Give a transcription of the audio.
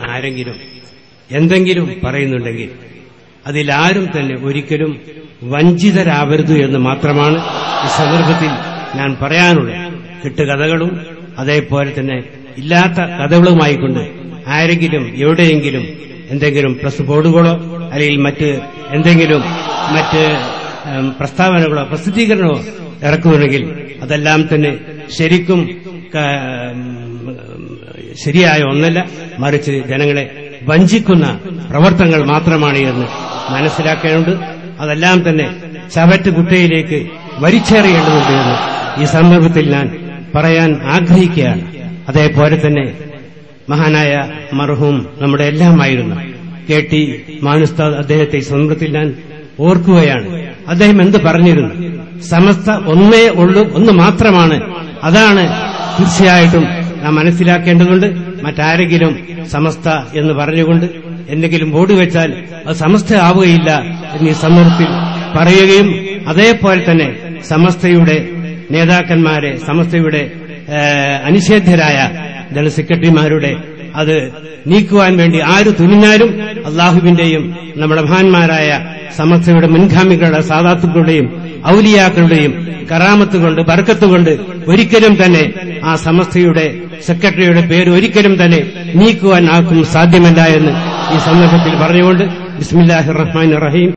ആരെങ്കിലും എന്തെങ്കിലും പറയുന്നുണ്ടെങ്കിൽ അതിലാരും തന്നെ ഒരിക്കലും വഞ്ചിതരാവരുത് എന്ന് മാത്രമാണ് ഈ സന്ദർഭത്തിൽ ഞാൻ പറയാനുള്ളത് കെട്ടുകഥകളും അതേപോലെ തന്നെ ഇല്ലാത്ത കഥകളുമായിക്കൊണ്ട് ആരെങ്കിലും എവിടെയെങ്കിലും എന്തെങ്കിലും പ്രസ് ബോർഡുകളോ അല്ലെങ്കിൽ മറ്റ് എന്തെങ്കിലും മറ്റ് ഉം, പ്രസ്താവനകളോ പ്രസിദ്ധീകരണമോ ഇറക്കുന്നുണ്ടെങ്കിൽ അതെല്ലാം തന്നെ ശരിക്കും ക- ഉം, ശരിയായ ഒന്നല്ല മറിച്ച് ജനങ്ങളെ വഞ്ചിക്കുന്ന പ്രവർത്തനങ്ങൾ മാത്രമാണ് എന്ന് മനസ്സിലാക്കേണ്ടത് അതെല്ലാം തന്നെ ചവറ്റ് കുട്ടയിലേക്ക് വലിച്ചേറിയേണ്ടതുണ്ട് എന്ന് ഈ സന്ദർഭത്തിൽ ഞാൻ പറയാൻ ആഗ്രഹിക്കുകയാണ് അതേപോലെ തന്നെ മഹാനായ മർഹൂം നമ്മുടെ എല്ലാമായിരുന്നു കെ ടി മാനുസ്താദ് അദ്ദേഹത്തെ ഈ സന്ദർഭത്തിൽ ഞാൻ ഓർക്കുകയാണ് അദ്ദേഹം എന്ത് പറഞ്ഞിരുന്നു സമസ്ത ഒന്നേ ഉള്ളൂ ഒന്ന് മാത്രമാണ് അതാണ് തീർച്ചയായിട്ടും നാം മനസ്സിലാക്കേണ്ടതുണ്ട് മറ്റാരെങ്കിലും സമസ്ത എന്ന് പറഞ്ഞുകൊണ്ട് എന്തെങ്കിലും ബോർഡ് വെച്ചാൽ അത് സമസ്ത ആവുകയില്ല എന്നീ സന്ദർഭത്തിൽ പറയുകയും അതേപോലെ തന്നെ സമസ്തയുടെ നേതാക്കന്മാരെ സമസ്തയുടെ ഏഹ്, അനിഷേധ്യരായ ജനറൽ സെക്രട്ടറിമാരുടെ അത് നീക്കുവാൻ വേണ്ടി ആര് തുനിഞ്ഞാലും അള്ളാഹുവിന്റെയും നമ്മുടെ മഹാന്മാരായ സമസ്തയുടെ മുൻഗാമികളുടെ സാധാത്തുക്കളുടെയും ഔലിയാക്കളുടെയും കറാമത്ത് കൊണ്ട് ബർക്കത്ത് കൊണ്ട് ഒരിക്കലും തന്നെ ആ സമസ്തയുടെ സെക്രട്ടറിയുടെ പേര് ഒരിക്കലും തന്നെ നീക്കുവാൻ ആർക്കും സാധ്യമല്ല എന്ന് ഈ സന്ദർഭത്തിൽ പറഞ്ഞുകൊണ്ട് ബിസ്മില്ലാഹിർ റഹ്മാൻ റഹീം